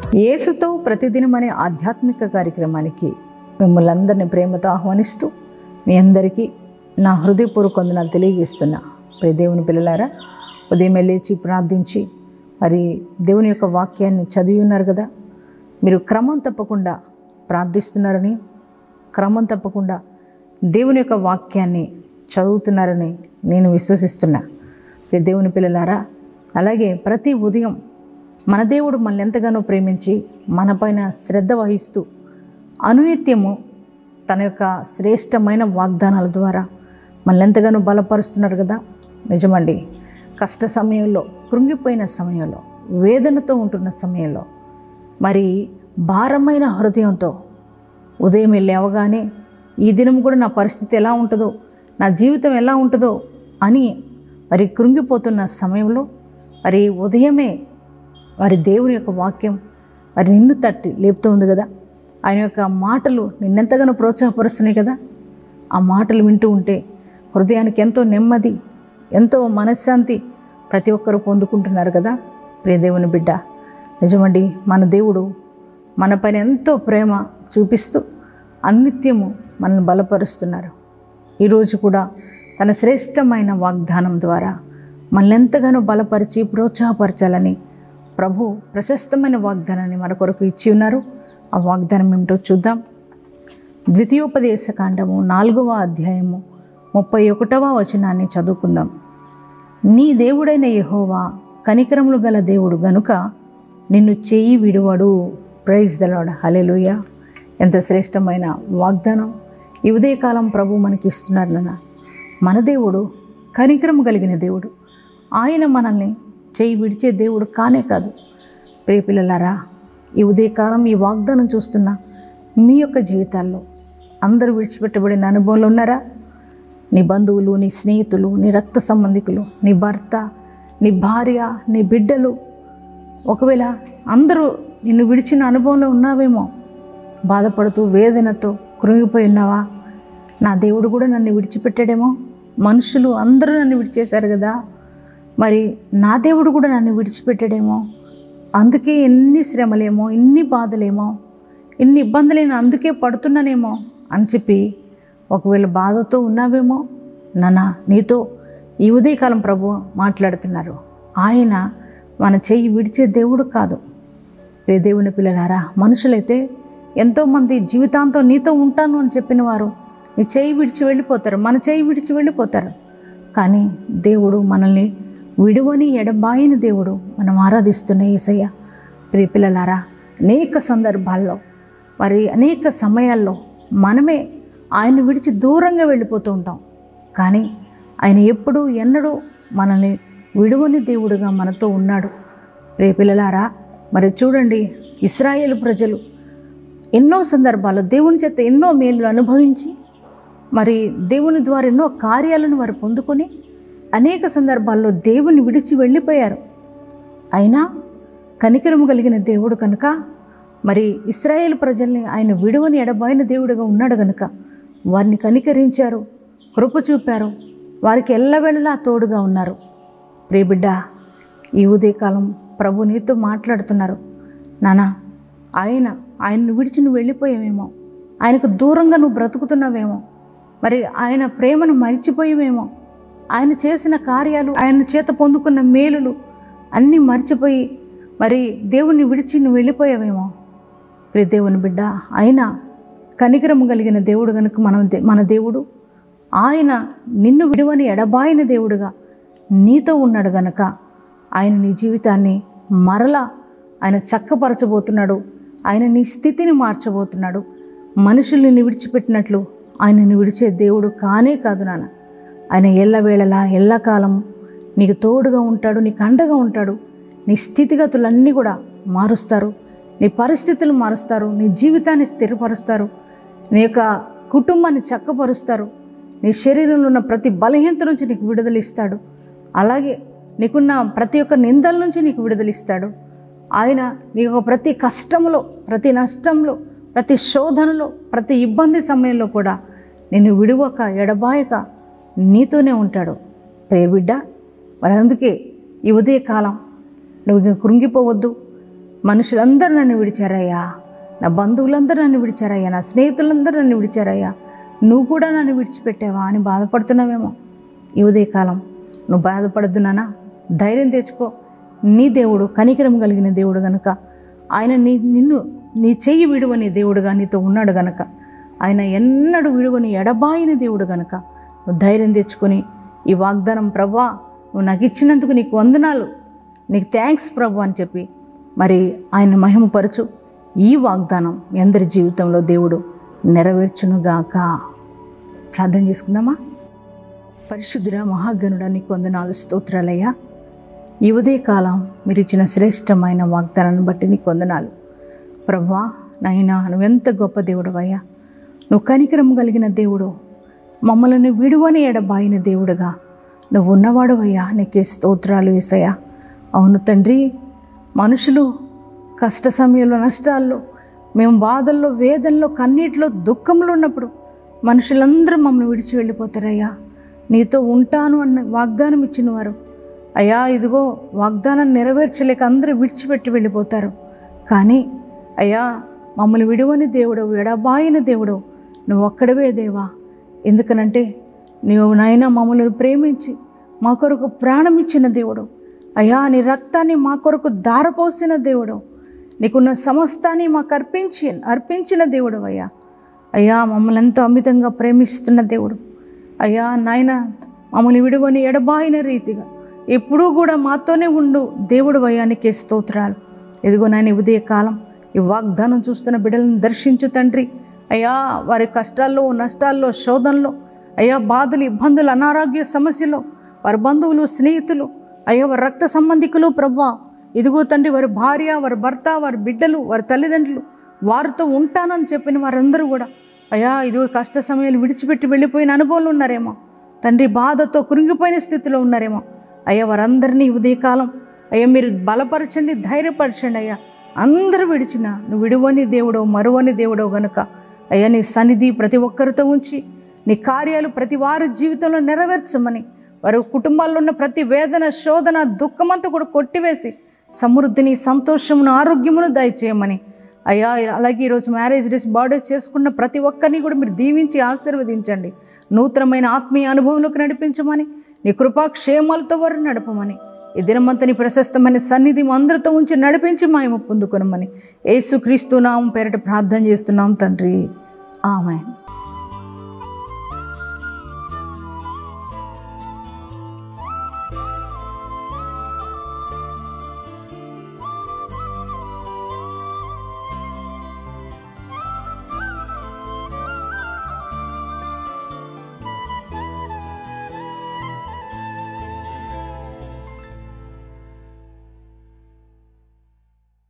యేసుతో ప్రతిదినం అనే ఆధ్యాత్మిక కార్యక్రమానికి మిమ్మల్ని అందరినీ ప్రేమతో ఆహ్వానిస్తూ మీ అందరికీ నా హృదయపూర్వక వందనాలు తెలియజేస్తున్నా ప్రియ దేవుని పిల్లలారా ఉదయం లేచి ప్రార్థించి మరి దేవుని యొక్క వాక్యాన్ని చదివి ఉన్నారు కదా మీరు క్రమం తప్పకుండా ప్రార్థిస్తున్నారని క్రమం తప్పకుండా దేవుని యొక్క వాక్యాన్ని చదువుతున్నారని నేను విశ్వసిస్తున్నా ప్రియ దేవుని పిల్లలారా అలాగే ప్రతి ఉదయం మన దేవుడు మనల్ని ఎంతగానో ప్రేమించి మనపైన శ్రద్ధ వహిస్తూ అనునిత్యము తన యొక్క శ్రేష్టమైన వాగ్దానాల ద్వారా మనల్ని ఎంతగానో బలపరుస్తున్నారు కదా నిజమండి కష్ట సమయంలో కృంగిపోయిన సమయంలో వేదనతో ఉంటున్న సమయంలో మరి భారమైన హృదయంతో ఉదయం లేవగానే ఈ దినం కూడా నా పరిస్థితి ఎలా ఉంటుందో నా జీవితం ఎలా ఉంటుందో అని మరి కృంగిపోతున్న సమయంలో మరి ఉదయమే వారి దేవుని యొక్క వాక్యం మరి నిన్ను తట్టి లేపుతూ ఉంది కదా ఆయన యొక్క మాటలు నిన్నెంతగానో ప్రోత్సాహపరుస్తున్నాయి కదా ఆ మాటలు వింటూ ఉంటే హృదయానికి ఎంతో నెమ్మది ఎంతో మనశ్శాంతి ప్రతి ఒక్కరూ పొందుకుంటున్నారు కదా ప్రియ దేవుని బిడ్డ నిజమండి మన దేవుడు మన పైన ఎంతో ప్రేమ చూపిస్తూ అనిత్యము మనల్ని బలపరుస్తున్నారు ఈరోజు కూడా తన శ్రేష్టమైన వాగ్దానం ద్వారా మనల్ని ఎంతగానో బలపరిచి ప్రోత్సాహపరచాలని ప్రభు ప్రశస్తమైన వాగ్దానాన్ని మన కొరకు ఇచ్చి ఉన్నారు ఆ వాగ్దానం ఏమిటో చూద్దాం ద్వితీయోపదేశ కాండము నాలుగవ అధ్యాయము ముప్పై ఒకటవ వచనాన్ని చదువుకుందాం నీ దేవుడైన యెహోవా కనికరములు గల దేవుడు గనుక నిన్ను చేయి విడువడు ప్రైజ్ దలాడ్ హలెలుయ ఎంత శ్రేష్టమైన వాగ్దానం ఈ ఉదయకాలం ప్రభు మనకి ఇస్తున్నారు నాన్న మన దేవుడు కనికరము కలిగిన దేవుడు ఆయన మనల్ని చేయి విడిచే దేవుడు కానే కాదు ప్రియ పిల్లలారా ఈ ఉదయకాలం ఈ వాగ్దానం చూస్తున్న మీ యొక్క జీవితాల్లో అందరూ విడిచిపెట్టబడిన అనుభవంలో ఉన్నారా నీ బంధువులు నీ స్నేహితులు నీ రక్త సంబంధికులు నీ భర్త నీ భార్య నీ బిడ్డలు ఒకవేళ అందరూ నిన్ను విడిచిన అనుభవంలో ఉన్నావేమో బాధపడుతూ వేదనతో కృంగిపోయి ఉన్నావా నా దేవుడు కూడా నన్ను విడిచిపెట్టాడేమో మనుషులు అందరూ నన్ను విడిచేశారు కదా మరి నా దేవుడు కూడా నన్ను విడిచిపెట్టాడేమో అందుకే ఎన్ని శ్రమలేమో ఇన్ని బాధలేమో ఇన్ని ఇబ్బందులేమో అందుకే పడుతున్నానేమో అని చెప్పి ఒకవేళ బాధతో ఉన్నావేమో నాన్న నీతో ఈ ఉదయకాలం ప్రభు మాట్లాడుతున్నారు ఆయన మన చెయ్యి విడిచే దేవుడు కాదు రే దేవుని పిల్లలారా మనుషులైతే ఎంతోమంది జీవితాంతం నీతో ఉంటాను అని చెప్పిన వారు నీ చేయి విడిచి వెళ్ళిపోతారు మన చేయి విడిచి వెళ్ళిపోతారు కానీ దేవుడు మనల్ని విడువని ఎడబాయిన దేవుడు మనం ఆరాధిస్తున్న ఏసయ్య ప్రియ పిల్లలారా అనేక సందర్భాల్లో మరి అనేక సమయాల్లో మనమే ఆయన విడిచి దూరంగా వెళ్ళిపోతూ ఉంటాం కానీ ఆయన ఎప్పుడూ ఎన్నడూ మనల్ని విడువని దేవుడుగా మనతో ఉన్నాడు రే పిల్లలారా మరి చూడండి ఇస్రాయేల్ ప్రజలు ఎన్నో సందర్భాల్లో దేవుని చేత ఎన్నో మేలు అనుభవించి మరి దేవుని ద్వారా ఎన్నో కార్యాలను వారు పొందుకొని అనేక సందర్భాల్లో దేవుని విడిచి వెళ్ళిపోయారు అయినా కనికరము కలిగిన దేవుడు కనుక మరి ఇస్రాయేల్ ప్రజల్ని ఆయన విడువని ఎడబాయిన దేవుడుగా ఉన్నాడు కనుక వారిని కనికరించారు కృప చూపారు వారికి ఎల్లవెళ్ళలా తోడుగా ఉన్నారు ప్రియబిడ్డ ఈ ఉదయకాలం ప్రభు నీతో మాట్లాడుతున్నారు నానా ఆయన ఆయన్ని విడిచి నువ్వు వెళ్ళిపోయావేమో ఆయనకు దూరంగా నువ్వు బ్రతుకుతున్నావేమో మరి ఆయన ప్రేమను మరిచిపోయేవేమో ఆయన చేసిన కార్యాలు ఆయన చేత పొందుకున్న మేలులు అన్నీ మర్చిపోయి మరి దేవుణ్ణి విడిచి నువ్వు వెళ్ళిపోయావేమో ప్రియ దేవుని బిడ్డ ఆయన కనికరము కలిగిన దేవుడు కనుక మనం దే- మన దేవుడు ఆయన నిన్ను విడువని ఎడబాయిన దేవుడుగా నీతో ఉన్నాడు గనక ఆయన నీ జీవితాన్ని మరలా ఆయన చక్కపరచబోతున్నాడు ఆయన నీ స్థితిని మార్చబోతున్నాడు మనుషుల్ని నిన్ను విడిచిపెట్టినట్లు ఆయన నిన్ను విడిచే దేవుడు కానే కాదు నాన్న ఆయన ఎల్లవేళలా ఎల్లకాలం నీకు తోడుగా ఉంటాడు నీకు అండగా ఉంటాడు నీ స్థితిగతులన్నీ కూడా మారుస్తారు నీ పరిస్థితులు మారుస్తారు నీ జీవితాన్ని స్థిరపరుస్తారు నీ యొక్క కుటుంబాన్ని చక్కపరుస్తారు నీ శరీరంలో ఉన్న ప్రతి బలహీనత నుంచి నీకు విడుదల ఇస్తాడు అలాగే నీకున్న ప్రతి ఒక్క నిందల నుంచి నీకు విడుదల ఇస్తాడు ఆయన నీకు ప్రతి కష్టంలో ప్రతి నష్టంలో ప్రతి శోధనలో ప్రతి ఇబ్బంది సమయంలో కూడా నిన్ను విడువక ఎడబాయక నీతోనే ఉంటాడు ప్రియబిడ్డ మరి అందుకే ఈ ఉదయకాలం నువ్వు ఇంక కృంగిపోవద్దు మనుషులందరూ నన్ను విడిచారయ్యా నా బంధువులందరూ నన్ను విడిచారయ్యా నా స్నేహితులందరూ నన్ను విడిచారయ్యా నువ్వు కూడా నన్ను విడిచిపెట్టావా అని బాధపడుతున్నావేమో ఈ ఉదయకాలం నువ్వు బాధపడద్దు నాన్న ధైర్యం తెచ్చుకో నీ దేవుడు కనికరం కలిగిన దేవుడు గనుక ఆయన నీ నిన్ను నీ చెయ్యి విడువని దేవుడుగా నీతో ఉన్నాడు గనక ఆయన ఎన్నడూ విడువని ఎడబాయిన దేవుడు గనక నువ్వు ధైర్యం తెచ్చుకొని ఈ వాగ్దానం ప్రభా నువ్వు నాకు ఇచ్చినందుకు నీకు వందనాలు నీకు థ్యాంక్స్ ప్రభు అని చెప్పి మరి ఆయన మహిమపరచు ఈ వాగ్దానం మీ అందరి జీవితంలో దేవుడు నెరవేర్చునుగాక ప్రార్థన చేసుకుందామా పరిశుద్ధుడ మహాగణుడ నీకు వందనాలు స్తోత్రాలయ్యా ఈ ఉదయకాలం మీరు ఇచ్చిన శ్రేష్టమైన వాగ్దానాన్ని బట్టి నీకు వందనాలు ప్రభా నైనా నువ్వెంత గొప్ప దేవుడవయ్యా నువ్వు కనికరం కలిగిన దేవుడు మమ్మల్ని విడువని ఎడబాయిన దేవుడుగా నువ్వు ఉన్నవాడువయ్యా నీకే స్తోత్రాలు వేసయ్యా అవును తండ్రి మనుషులు కష్ట సమయంలో నష్టాల్లో మేము బాధల్లో వేదనలో కన్నీటిలో దుఃఖంలో ఉన్నప్పుడు మనుషులందరూ మమ్మల్ని విడిచి వెళ్ళిపోతారయ్యా నీతో ఉంటాను అన్న వాగ్దానం ఇచ్చిన వారు అయ్యా ఇదిగో వాగ్దానం నెరవేర్చలేక అందరూ విడిచిపెట్టి వెళ్ళిపోతారు కానీ అయ్యా మమ్మల్ని విడువని దేవుడు ఎడబాయిన దేవుడు నువ్వు ఒక్కడవే దేవా ఎందుకనంటే నీవు నాయన మమ్మల్ని ప్రేమించి మా కొరకు ప్రాణం ఇచ్చిన దేవుడు అయ్యా నీ రక్తాన్ని మా కొరకు దారపోసిన దేవుడు నీకున్న సమస్తాన్ని మాకు అర్పించి అర్పించిన దేవుడు అయ్యా అయ్యా మమ్మల్ని ఎంతో అమితంగా ప్రేమిస్తున్న దేవుడు అయ్యా నాయన మమ్మల్ని విడువని ఎడబాయిన రీతిగా ఎప్పుడూ కూడా మాతోనే ఉండు దేవుడు వయానికే స్తోత్రాలు ఎదుగో నాయన ఉదయ కాలం ఈ వాగ్దానం చూస్తున్న బిడ్డలను దర్శించు తండ్రి అయ్యా వారి కష్టాల్లో నష్టాల్లో శోధనలో అయ్యా బాధలు ఇబ్బందులు అనారోగ్య సమస్యలు వారి బంధువులు స్నేహితులు అయ్యా వారి రక్త సంబంధికులు ప్రభా ఇదిగో తండ్రి వారి భార్య వారి భర్త వారి బిడ్డలు వారి తల్లిదండ్రులు వారితో ఉంటానని చెప్పిన వారందరూ కూడా అయ్యా ఇదిగో కష్ట సమయాలు విడిచిపెట్టి వెళ్ళిపోయిన అనుభవాలు ఉన్నారేమో తండ్రి బాధతో కురింగిపోయిన స్థితిలో ఉన్నారేమో అయ్యా వారందరినీ ఈ ఉదయకాలం అయ్యా మీరు బలపరచండి ధైర్యపరచండి అయ్యా అందరూ విడిచిన నువ్వు విడువని దేవుడో మరువని దేవుడో గనుక అయ్యా నీ సన్నిధి ప్రతి ఒక్కరితో ఉంచి నీ కార్యాలు ప్రతి వారి జీవితంలో నెరవేర్చమని వారి కుటుంబాల్లో ఉన్న ప్రతి వేదన శోధన దుఃఖమంతా కూడా కొట్టివేసి సమృద్ధిని సంతోషమును ఆరోగ్యమును దయచేయమని అయ్యా అలాగే ఈరోజు మ్యారేజ్ డేస్ బర్త్డే చేసుకున్న ప్రతి ఒక్కరిని కూడా మీరు దీవించి ఆశీర్వదించండి నూతనమైన ఆత్మీయ అనుభవంలోకి నడిపించమని నీ కృపా క్షేమాలతో వారు నడపమని ఈ దినమంతని ప్రశస్తమైన సన్నిధి మా అందరితో ఉంచి నడిపించి మాయమ పొందుకొనమని యేసుక్రీస్తు నామం పేరట ప్రార్థన చేస్తున్నాం తండ్రి ఆమె